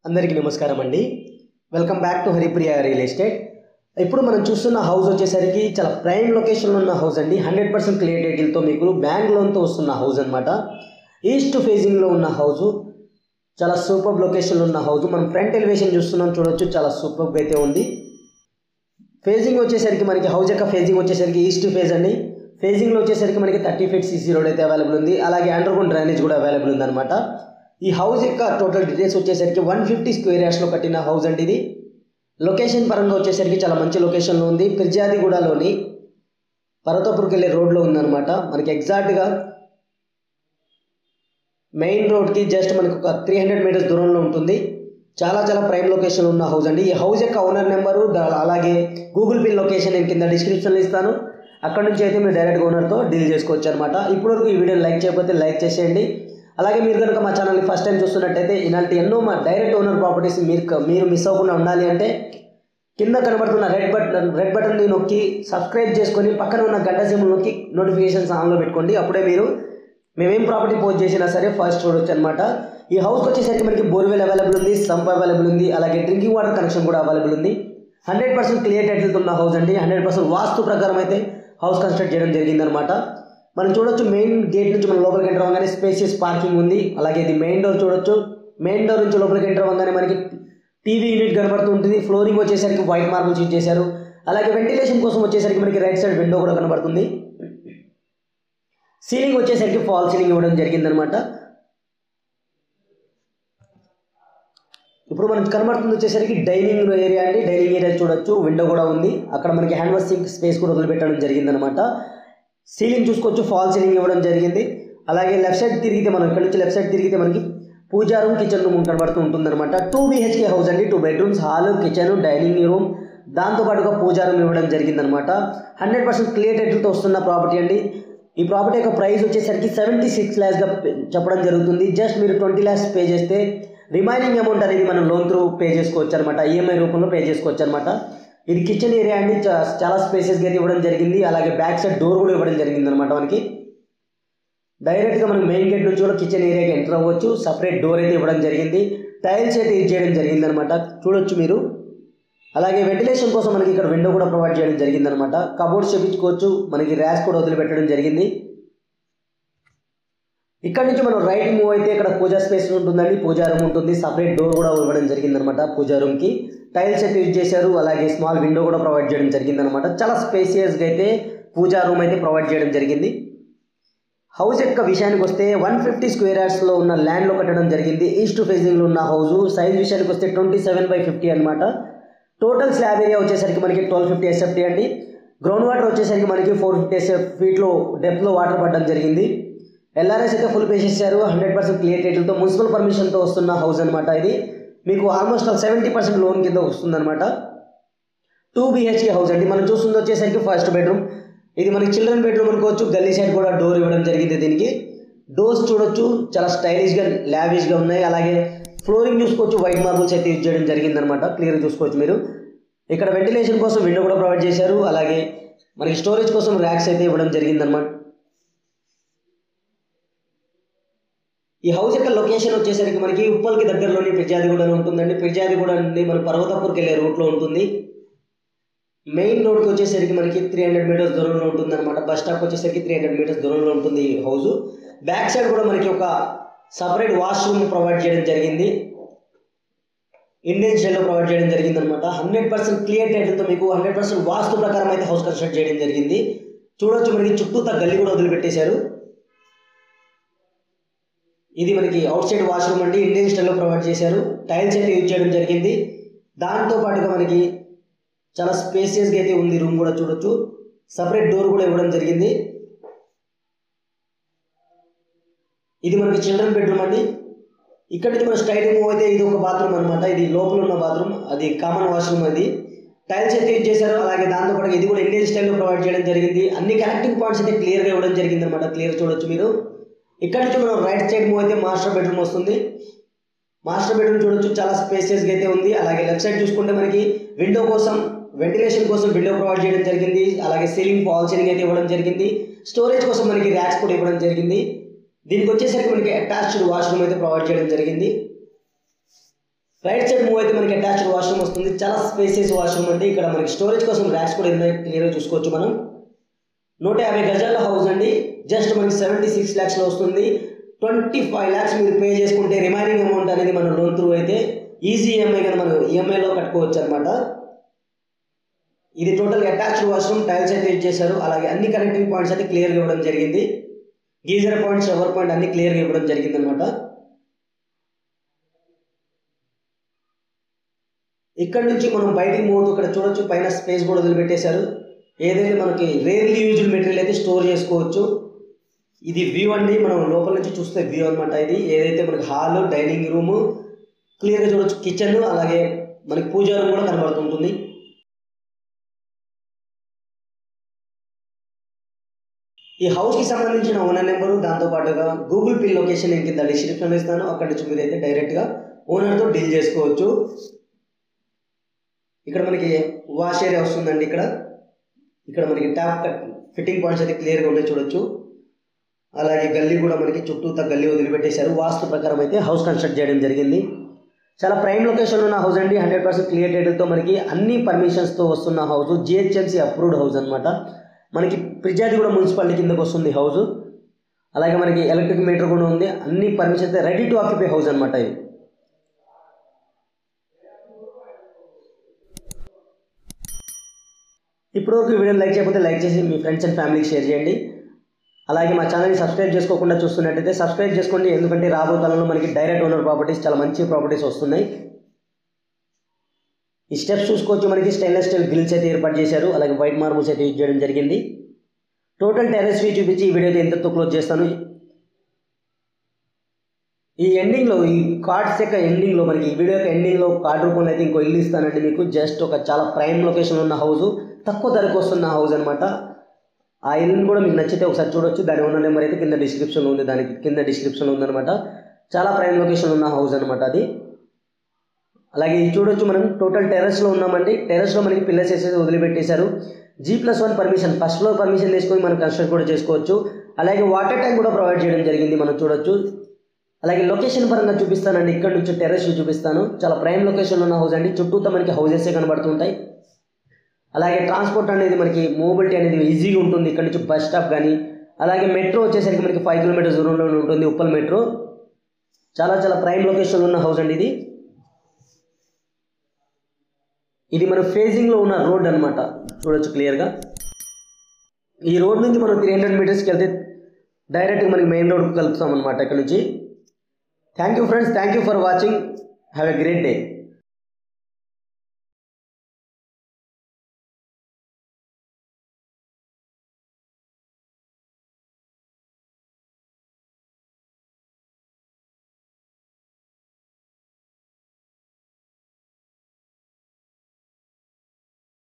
అందరికీ నమస్కారం అండి welcome back to Haripriya real estate ఇప్పుడు మనం చూస్తున్న హౌస్ వచ్చేసరికి చాలా ప్రైమ్ లొకేషన్లో ఉన్న హౌస్ అండి హండ్రెడ్ పర్సెంట్ క్లియర్ డీటెయిల్తో మీకు బ్యాంక్ లోన్తో వస్తున్న హౌస్ అనమాట ఈస్ట్ ఫేజింగ్లో ఉన్న హౌస్ చాలా సూపర్ లొకేషన్లో ఉన్న హౌస్ మనం ఫ్రంట్ ఎలివేషన్ చూస్తున్నాం చూడొచ్చు చాలా సూపర్గా అయితే ఉంది ఫేజింగ్ వచ్చేసరికి మనకి హౌస్ యొక్క ఫేజింగ్ వచ్చేసరికి ఈస్ట్ ఫేజ్ అండి ఫేజింగ్లో వచ్చేసరికి మనకి థర్టీ ఫీట్ సీసీ రోడ్ అయితే అవైలబుల్ ఉంది అలాగే అండర్ గ్రౌండ్ డ్రైనేజ్ కూడా అవైలబుల్ ఉందన్నమాట ఈ హౌస్ యొక్క టోటల్ డీటెయిల్స్ వచ్చేసరికి వన్ ఫిఫ్టీ స్క్వేర్ యార్డ్స్లో కట్టిన హౌస్ అండి ఇది లొకేషన్ పరంగా వచ్చేసరికి చాలా మంచి లొకేషన్లో ఉంది పిర్జాదిగూడలోని పర్వతపురికి వెళ్ళే రోడ్లో ఉందన్నమాట మనకి ఎగ్జాక్ట్గా మెయిన్ రోడ్కి జస్ట్ మనకు ఒక త్రీ హండ్రెడ్ మీటర్స్ దూరంలో ఉంటుంది చాలా చాలా ప్రైమ్ లొకేషన్ ఉన్న హౌస్ అండి ఈ హౌస్ యొక్క ఓనర్ నెంబరు దా- అలాగే గూగుల్ పే లొకేషన్ నేను కింద డిస్క్రిప్షన్లో ఇస్తాను అక్కడ నుంచి అయితే మీరు డైరెక్ట్ ఓనర్తో డీల్ చేసుకోవచ్చు అనమాట ఇప్పటివరకు ఈ వీడియోని లైక్ చేయకపోతే లైక్ చేసేయండి అలాగే మీరు కనుక మా ఛానల్ని ఫస్ట్ టైం చూస్తున్నట్టయితే ఇలాంటి ఎన్నో మా డైరెక్ట్ ఓనర్ ప్రాపర్టీస్ మీరు మీరు మిస్ అవ్వకుండా ఉండాలి అంటే కింద కనబడుతున్న రెడ్ బటన్ రెడ్ బటన్ని నొక్కి సబ్స్క్రైబ్ చేసుకొని పక్కన ఉన్న గంట సింబల్ నొక్కి నోటిఫికేషన్స్ ఆన్లో పెట్టుకోండి అప్పుడే మీరు మేమేం ప్రాపర్టీ పోస్ట్ చేసినా సరే ఫస్ట్ చూడొచ్చు అనమాట ఈ హౌస్కి వచ్చేసరికి మనకి బోర్వెల్ అవైలబుల్ ఉంది సంప్ అవైలబుల్ ఉంది అలాగే డ్రింకింగ్ వాటర్ కనెక్షన్ కూడా అవైలబుల్ ఉంది హండ్రెడ్ పర్సెంట్ క్లియర్ టైటిల్తో ఉన్న హౌస్ అండి హండ్రెడ్ పర్సెంట్ వాస్తు ప్రకారం అయితే హౌస్ కన్స్ట్రక్ట్ చేయడం జరిగిందనమాట మనం చూడొచ్చు మెయిన్ గేట్ నుంచి మనం లోపలికి ఎంటర్ అవ్వగానే స్పేసియస్ పార్కింగ్ ఉంది అలాగే ఇది మెయిన్ డోర్ చూడొచ్చు మెయిన్ డోర్ నుంచి లోపలికి ఎంటర్ అవ్వగానే మనకి టీవీ యూనిట్ కనబడుతూ ఉంటుంది ఫ్లోరింగ్ వచ్చేసరికి వైట్ మార్బుల్స్ యూజ్ చేశారు అలాగే వెంటిలేషన్ కోసం వచ్చేసరికి మనకి రైట్ సైడ్ విండో కూడా కనబడుతుంది సీలింగ్ వచ్చేసరికి ఫాల్ సీలింగ్ ఇవ్వడం జరిగిందనమాట ఇప్పుడు మనకి కనబడుతుంది వచ్చేసరికి డైనింగ్ ఏరియా అండి డైనింగ్ ఏరియా చూడొచ్చు విండో కూడా ఉంది అక్కడ మనకి హ్యాండ్ వాష్ సింక్ స్పేస్ కూడా వదిలిపెట్టడం జరిగిందనమాట సీలింగ్ చూసుకోవచ్చు ఫాల్ సీలింగ్ ఇవ్వడం జరిగింది అలాగే లెఫ్ట్ సైడ్ తిరిగితే మనం ఇక్కడ నుంచి లెఫ్ట్ సైడ్ తిరిగితే మనకి పూజా రూమ్ కిచెన్ రూమ్ కనబడుతూ ఉంటుందన్నమాట టూ బీహెచ్కే హౌస్ అండి two bedrooms hall kitchen dining room దాంతోపాటుగా పూజా రూమ్ ఇవ్వడం జరిగిందనమాట హండ్రెడ్ పర్సెంట్ క్లియర్ టైటిల్తో వస్తున్న ప్రాపర్టీ అండి ఈ ప్రాపర్టీ యొక్క ప్రైస్ వచ్చేసరికి సెవెంటీ సిక్స్ ల్యాక్స్గా చెప్పడం జరుగుతుంది జస్ట్ మీరు ట్వంటీ ల్యాక్స్ పే చేస్తే రిమైనింగ్ అమౌంట్ అనేది మనం లోన్ త్రూ పే చేసుకోవచ్చు అనమాట ఈఎంఐ రూపంలో పే చేసుకోవచ్చు అనమాట ఇది కిచెన్ ఏరియా అండి చా- చాలా స్పేసెస్గా అయితే ఇవ్వడం జరిగింది అలాగే బ్యాక్ సైడ్ డోర్ కూడా ఇవ్వడం జరిగింది అనమాట మనకి డైరెక్ట్గా మనం మెయిన్ గేట్ నుంచి కూడా కిచెన్ ఏరియాకి ఎంటర్ అవ్వచ్చు సపరేట్ డోర్ అయితే ఇవ్వడం జరిగింది టైల్స్ అయితే యూజ్ చేయడం జరిగింది అనమాట చూడొచ్చు మీరు అలాగే వెంటిలేషన్ కోసం మనకి ఇక్కడ విండో కూడా ప్రొవైడ్ చేయడం జరిగింది అనమాట కబోర్డ్స్ చేపించుకోవచ్చు మనకి ర్యాక్ కూడా వదిలిపెట్టడం జరిగింది ఇక్కడ నుంచి మనం రైట్ మూవ్ అయితే ఇక్కడ పూజా స్పేస్ ఉంటుందండి పూజా రూమ్ ఉంటుంది సపరేట్ డోర్ కూడా ఇవ్వడం జరిగింది అనమాట పూజా రూమ్కి టైల్స్ అయితే యూజ్ చేశారు అలాగే స్మాల్ విండో కూడా ప్రొవైడ్ చేయడం జరిగింది అనమాట చాలా స్పేసియస్గా అయితే పూజా రూమ్ అయితే ప్రొవైడ్ చేయడం జరిగింది హౌస్ యొక్క విషయానికి వస్తే వన్ ఫిఫ్టీ స్క్వేర్ యార్డ్స్లో ఉన్న ల్యాండ్లో కట్టడం జరిగింది ఈస్ట్ ఫేజింగ్లో ఉన్న హౌస్ సైజ్ విషయానికి వస్తే ట్వంటీ సెవెన్ బై ఫిఫ్టీ అనమాట టోటల్ స్లాబ్ ఏరియా వచ్చేసరికి మనకి ట్వెల్వ్ ఫిఫ్టీ ఎస్ఎఫ్టీ అండి గ్రౌండ్ వాటర్ వచ్చేసరికి మనకి ఫోర్ ఫిఫ్టీ ఎస్ఎఫ్ ఫీట్లో డెప్త్లో వాటర్ పడడం జరిగింది ఎల్ఆర్ఎస్ అయితే ఫుల్ పే చేశారు హండ్రెడ్ పర్సెంట్ క్లియర్ టైటిల్తో మున్సిపల్ పర్మిషన్తో వస్తున్న హౌస్ అనమాట ఇది మీకు ఆల్మోస్ట్ సెవెంటీ పర్సెంట్ లోన్ కింద వస్తుందన్నమాట టూ బిహెచ్కే హౌస్ అండి మనం చూస్తుంది వచ్చేసరికి ఫస్ట్ బెడ్రూమ్ ఇది మనకి చిల్డ్రన్ బెడ్రూమ్ అనుకోవచ్చు గల్లీ సైడ్ కూడా డోర్ ఇవ్వడం జరిగింది దీనికి డోర్స్ చూడొచ్చు చాలా స్టైలిష్గా లావిష్గా ఉన్నాయి అలాగే ఫ్లోరింగ్ చూసుకోవచ్చు వైట్ మార్బుల్స్ అయితే యూజ్ చేయడం జరిగింది అనమాట క్లియర్గా చూసుకోవచ్చు మీరు ఇక్కడ వెంటిలేషన్ కోసం విండో కూడా ప్రొవైడ్ చేశారు అలాగే మనకి స్టోరేజ్ కోసం ర్యాక్స్ అయితే ఇవ్వడం జరిగిందనమాట ఈ హౌస్ యొక్క లొకేషన్ వచ్చేసరికి మనకి ఉప్పల్కి దగ్గరలోని పిర్జాదిగూడలో ఉంటుందండి పిర్జాదిగూడ నుండి మన పర్వతపూర్కి వెళ్ళే రూట్లో ఉంటుంది మెయిన్ రోడ్కి వచ్చేసరికి మనకి త్రీ హండ్రెడ్ మీటర్స్ దూరంలో ఉంటుంది అనమాట బస్ స్టాప్ వచ్చేసరికి త్రీ హండ్రెడ్ మీటర్స్ దూరంలో ఉంటుంది ఈ హౌస్ బ్యాక్ సైడ్ కూడా మనకి ఒక సపరేట్ వాష్రూమ్ ప్రొవైడ్ చేయడం జరిగింది ఇండియన్ స్టైల్లో ప్రొవైడ్ చేయడం జరిగింది అనమాట హండ్రెడ్ పర్సెంట్ క్లియర్ టైటిల్తో మీకు హండ్రెడ్ పర్సెంట్ వాస్తు ప్రకారం అయితే హౌస్ కన్స్ట్రక్ట్ చేయడం జరిగింది చూడొచ్చు మనకి చుట్టూతా గల్లీ కూడా వదిలిపెట్టేశారు ఇది మనకి అవుట్ సైడ్ వాష్రూమ్ అండి ఇండియన్ స్టైల్లో ప్రొవైడ్ చేశారు టైల్స్ అయితే యూజ్ చేయడం జరిగింది దాంతో పాటుగా మనకి చాలా స్పేసియస్గా అయితే ఉంది రూమ్ కూడా చూడొచ్చు సపరేట్ డోర్ కూడా ఇవ్వడం జరిగింది ఇది మనకి చిల్డ్రన్ బెడ్రూమ్ అండి ఇక్కడ నుంచి మన స్ట్రైట్ మూవ్ అయితే ఇది ఒక బాత్రూమ్ అనమాట ఇది లోపల ఉన్న బాత్రూమ్ అది కామన్ వాష్రూమ్ అది టైల్స్ అయితే యూజ్ చేశారు అలాగే దాంతో పాటు ఇది కూడా ఇండియన్ స్టైల్లో ప్రొవైడ్ చేయడం జరిగింది అన్ని కనెక్టింగ్ పాయింట్స్ అయితే క్లియర్గా ఇవ్వడం జరిగింది అనమాట క్లియర్ చూడొచ్చు మీరు ఇక్కడ నుంచి మనం రైట్ సైడ్ మూవ్ అయితే మాస్టర్ బెడ్రూమ్ వస్తుంది మాస్టర్ బెడ్రూమ్ చూడొచ్చు చాలా స్పేసియస్గా అయితే ఉంది అలాగే లెఫ్ట్ సైడ్ చూసుకుంటే మనకి విండో కోసం వెంటిలేషన్ కోసం విండో ప్రొవైడ్ చేయడం జరిగింది అలాగే సీలింగ్ ఫాల్ సీలింగ్ అయితే ఇవ్వడం జరిగింది స్టోరేజ్ కోసం మనకి ర్యాక్స్ కూడా ఇవ్వడం జరిగింది దీనికి వచ్చేసరికి మనకి అటాచ్డ్ వాష్రూమ్ అయితే ప్రొవైడ్ చేయడం జరిగింది రైట్ సైడ్ మూవ్ అయితే మనకి అటాచ్డ్ వాష్రూమ్ వస్తుంది చాలా స్పేసెస్ వాష్రూమ్ అండి ఇక్కడ మనకి స్టోరేజ్ కోసం ర్యాక్స్ కూడా ఉన్నాయి క్లియర్గా చూసుకోవచ్చు మనం నూట యాభై గజాల హౌస్ అండి జస్ట్ మనకి సెవెంటీ సిక్స్ ల్యాక్స్లో వస్తుంది ట్వంటీ ఫైవ్ ల్యాక్స్ మీరు పే చేసుకుంటే రిమైనింగ్ అమౌంట్ అనేది మనం లోన్ త్రూ అయితే ఈజీ ఈఎంఐ కానీ మనం ఈఎంఐలో కట్టుకోవచ్చు అనమాట ఇది టోటల్ అటాచ్డ్ వాష్రూమ్ టైల్స్ అయితే యూజ్ చేశారు అలాగే అన్ని కనెక్టింగ్ పాయింట్స్ అయితే క్లియర్గా ఇవ్వడం జరిగింది గీజర్ పాయింట్ షవర్ పాయింట్ అన్ని క్లియర్గా ఇవ్వడం జరిగింది అనమాట ఇక్కడ నుంచి మనం బయటికి మూవ్ ఇక్కడ చూడొచ్చు పైన స్పేస్ కూడా వదిలిపెట్టేశారు ఏదైతే మనకి రేర్లీ యూజ్డ్ మెటీరియల్ అయితే స్టోర్ చేసుకోవచ్చు ఇది వ్యూ అండి మనం లోపల నుంచి చూస్తే వ్యూ అనమాట ఇది ఏదైతే మనకి హాల్ డైనింగ్ రూమ్ క్లియర్గా చూడొచ్చు కిచెన్ అలాగే మనకి పూజా రూమ్ కూడా కనబడుతుంటుంది ఈ హౌస్కి సంబంధించిన ఓనర్ నెంబరు దాంతోపాటుగా గూగుల్ పే లొకేషన్ నేను కింద డిస్క్రిప్షన్లో ఇస్తాను అక్కడి నుంచి మీరు అయితే డైరెక్ట్గా ఓనర్తో డీల్ చేసుకోవచ్చు ఇక్కడ మనకి వాష్ ఏరియా వస్తుందండి ఇక్కడ ఇక్కడ మనకి ట్యాప్ కట్ ఫిట్టింగ్ పాయింట్స్ అయితే క్లియర్గా ఉన్నాయి చూడొచ్చు అలాగే గల్లీ కూడా మనకి చుట్టూతా గల్లీ వదిలిపెట్టేశారు వాస్తు ప్రకారం అయితే హౌస్ కన్స్ట్రక్ట్ చేయడం జరిగింది చాలా ప్రైమ్ లొకేషన్ ఉన్న హౌస్ అండి హండ్రెడ్ పర్సెంట్ క్లియర్ టైటిల్తో మనకి అన్ని పర్మిషన్స్తో వస్తున్న హౌస్ జిహెచ్ఎంసీ అప్రూవ్డ్ హౌస్ అనమాట మనకి కూడా మున్సిపాలిటీ కిందకు వస్తుంది హౌస్ అలాగే మనకి ఎలక్ట్రిక్ మీటర్ కూడా ఉంది అన్ని permissions ready to occupy house అనమాట ఇది ఇప్పటివరకు ఈ వీడియోని లైక్ చేయకపోతే లైక్ చేసి మీ ఫ్రెండ్స్ అండ్ ఫ్యామిలీకి షేర్ చేయండి అలాగే మా ఛానల్ని సబ్స్క్రైబ్ చేసుకోకుండా చూస్తున్నట్టయితే సబ్స్క్రైబ్ చేసుకోండి ఎందుకంటే రాబోయే కాలంలో మనకి డైరెక్ట్ ఓనర్ ప్రాపర్టీస్ చాలా మంచి ప్రాపర్టీస్ వస్తున్నాయి ఈ స్టెప్స్ చూసుకోవచ్చు మనకి స్టెయిన్లెస్ స్టీల్ గ్రిల్స్ అయితే ఏర్పాటు చేశారు అలాగే వైట్ మార్బుల్స్ అయితే యూజ్ చేయడం జరిగింది టోటల్ టెరెస్ వ్యూ చూపించి ఈ వీడియో అయితే ఎంతతో క్లోజ్ చేస్తాను ఈ ఎండింగ్లో ఈ కార్డ్స్ యొక్క ఎండింగ్లో మనకి ఈ వీడియో యొక్క ఎండింగ్లో కార్డ్ రూపంలో అయితే ఇంకో ఇల్లు ఇస్తానండి మీకు జస్ట్ ఒక చాలా ప్రైమ్ లొకేషన్ ఉన్న హౌస్ తక్కువ ధరకు వస్తున్న హౌస్ అనమాట ఆ ఇల్లుని కూడా మీకు నచ్చితే ఒకసారి చూడొచ్చు దాని ఉన్న నెంబర్ అయితే కింద డిస్క్రిప్షన్లో ఉంది దానికి కింద డిస్క్రిప్షన్లో ఉందన్నమాట చాలా ప్రైమ్ లొకేషన్ ఉన్న హౌస్ అనమాట అది అలాగే ఇది చూడొచ్చు మనం టోటల్ టెర్రస్లో ఉన్నామండి టెర్రస్లో మనకి పిల్లర్స్ వేసేసి వదిలిపెట్టేశారు G plus one permission first floor permission తీసుకొని మనం కన్స్ట్రక్ట్ కూడా చేసుకోవచ్చు అలాగే వాటర్ ట్యాంక్ కూడా ప్రొవైడ్ చేయడం జరిగింది మనం చూడొచ్చు అలాగే లొకేషన్ పరంగా చూపిస్తానండి ఇక్కడ నుంచి టెర్రస్ చూపిస్తాను చాలా ప్రైమ్ లొకేషన్ ఉన్న హౌస్ అండి చుట్టూతో మనకి హౌసెస్ కనబడుతుంటాయి అలాగే ట్రాన్స్పోర్ట్ అనేది మనకి మొబిలిటీ అనేది ఈజీగా ఉంటుంది ఇక్కడ నుంచి బస్ స్టాప్ కానీ అలాగే మెట్రో వచ్చేసరికి మనకి ఫైవ్ కిలోమీటర్స్ దూరంలో ఉంటుంది ఉప్పల్ మెట్రో చాలా చాలా ప్రైమ్ లొకేషన్ ఉన్న హౌస్ అండి ఇది ఇది మన ఫేజింగ్లో ఉన్న రోడ్ అనమాట చూడొచ్చు క్లియర్గా ఈ రోడ్ నుంచి మనం త్రీ హండ్రెడ్ మీటర్స్కి వెళ్తే డైరెక్ట్గా మనకి మెయిన్ రోడ్కి కలుపుతాం అనమాట ఇక్కడ నుంచి thank you friends thank you for watching have a great day